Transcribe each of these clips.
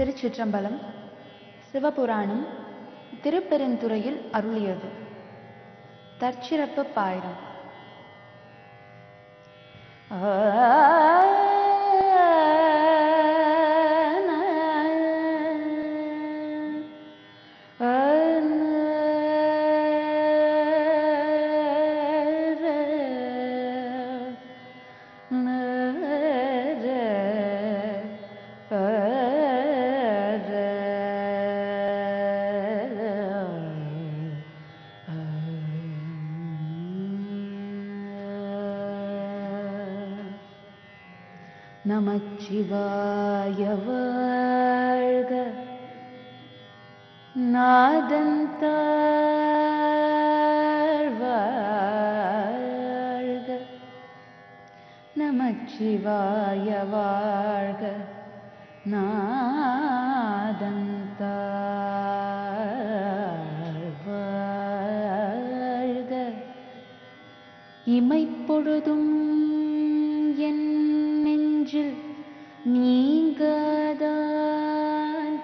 திருச்சிற்றம்பலம் சிவபுராணம் திருப்பெருந்துறையில் அருளியது தற்சிறப்பு பாயிரம் நமச்சிவாய வாழ்க நாதந்தார் வாழ்க நமச்சிவாய வாழ்க நாதந்தார் வாழ்க இமைப்பொழுதும் என் நெஞ்சில் நீங்காதான்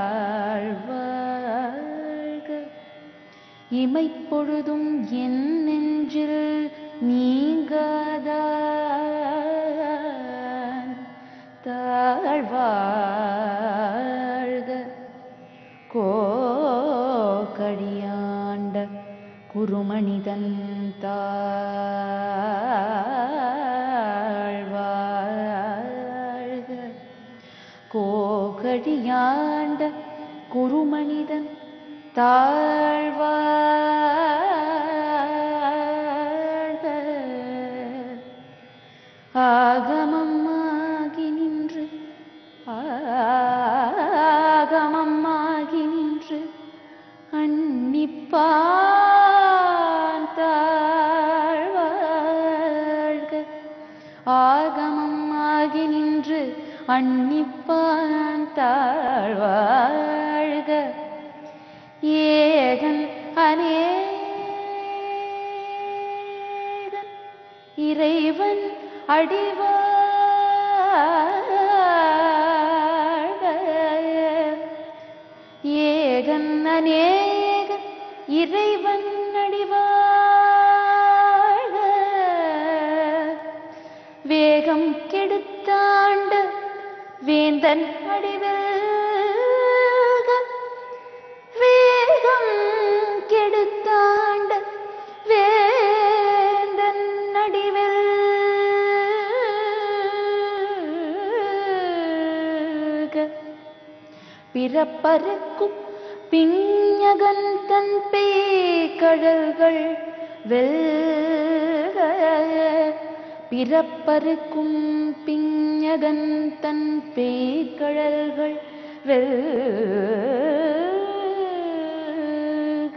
தாழ்வாழ்க இமைப்பொழுதும் என் நெஞ்சில் நீங்காதான் தாழ்வாழ்க கோகடியாண்ட குருமணிதன் தாழ்வாழ்க கோகடியாண்ட குருமணிதன் தாழ்வாழ்க ஆகமமாகி நின்று ஆகமமாகி நின்று அன்னிப்பான் தாழ்வாழ்க ஆகமம் ஆகி நின்று அன்னிப்பான் தாழ்வாழ்க ஏகன் அநேகன் இறைவன் அடிவாழ்க ஏகன் அநேகன் இறைவன் அடிவாழ்க வேகம் கெடுத்தாண்ட வேந்தன் அடிவல்க வேகம் கெடுத்தாண்ட வேந்தன் அடிவல்க பிறப்பருக்கும் பிஞகன் தன் பேய்கடல்கள் வெல்க பிறப்பருக்கும் பிஞகன் தன் பேய்கடல்கள் வெல்க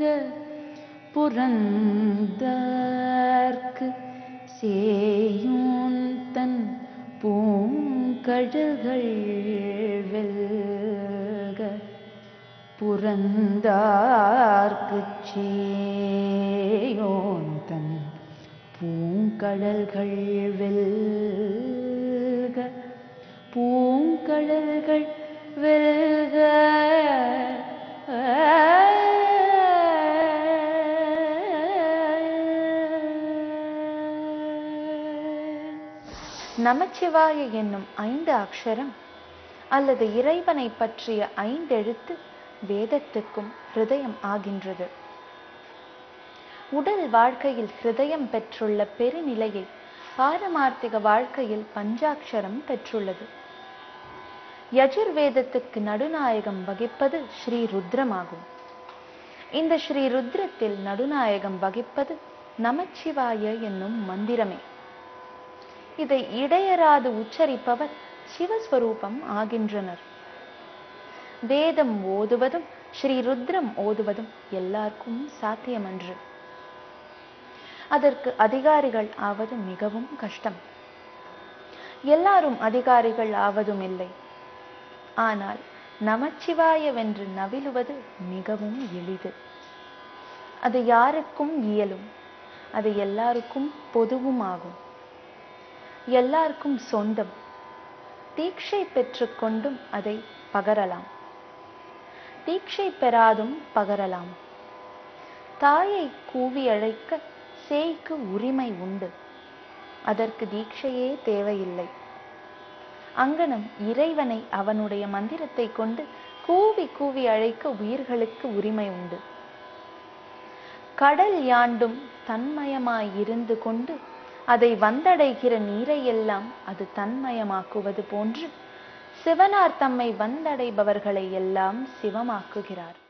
புறந்தார்க்கு சேயோன் தன் பூங்கடல்கள் வெல்க புறந்தார்க்கு சேயோன் தன் பூங்கடல்கள் வெல்க பூங்கடல்கள் வெல்க நமச்சிவாய என்னும் ஐந்து அக்ஷரம் அல்லது இறைவனை பற்றிய ஐந்தெழுத்து வேதத்துக்கும் ஹிருதயம் ஆகின்றது உடல் வாழ்க்கையில் ஹிருதயம் பெற்றுள்ள பெருநிலையை பாரமார்த்திக வாழ்க்கையில் பஞ்சாட்சரம் பெற்றுள்ளது யஜுர்வேதத்துக்கு நடுநாயகம் வகிப்பது ஸ்ரீ ருத்ரமாகும் இந்த ஸ்ரீ ருத்ரத்தில் நடுநாயகம் வகிப்பது நமச்சிவாய என்னும் மந்திரமே இதை இடையராது உச்சரிப்பவர் சிவஸ்வரூபம் ஆகின்றனர் வேதம் ஓதுவதும் ஸ்ரீ ருத்ரம் ஓதுவதும் எல்லாருக்கும் சாத்தியமன்று அதற்கு அதிகாரிகள் ஆவது மிகவும் கஷ்டம் எல்லாரும் அதிகாரிகள் ஆவதும் இல்லை ஆனால் நமச்சிவாயவென்று நவிலுவது மிகவும் எளிது அது யாருக்கும் இயலும் அது எல்லாருக்கும் பொதுவும் ஆகும் எல்லாருக்கும் சொந்தம் தீட்சை பெற்றுக்கொண்டும் அதை பகரலாம் தீட்சை பெறாதும் பகரலாம் தாயை கூவி அழைக்க சேய்க்கு உரிமை உண்டு அதற்கு தீட்சையே தேவையில்லை அங்கனம் இறைவனை அவனுடைய மந்திரத்தை கொண்டு கூவி கூவி அழைக்க உயிர்களுக்கு உரிமை உண்டு கடல் யாண்டும் தன்மயமாய் இருந்து கொண்டு அதை வந்தடைகிற நீரையெல்லாம் அது தன்மயமாக்குவது போன்று சிவனார் தம்மை வந்தடைபவர்களை எல்லாம் சிவமாக்குகிறார்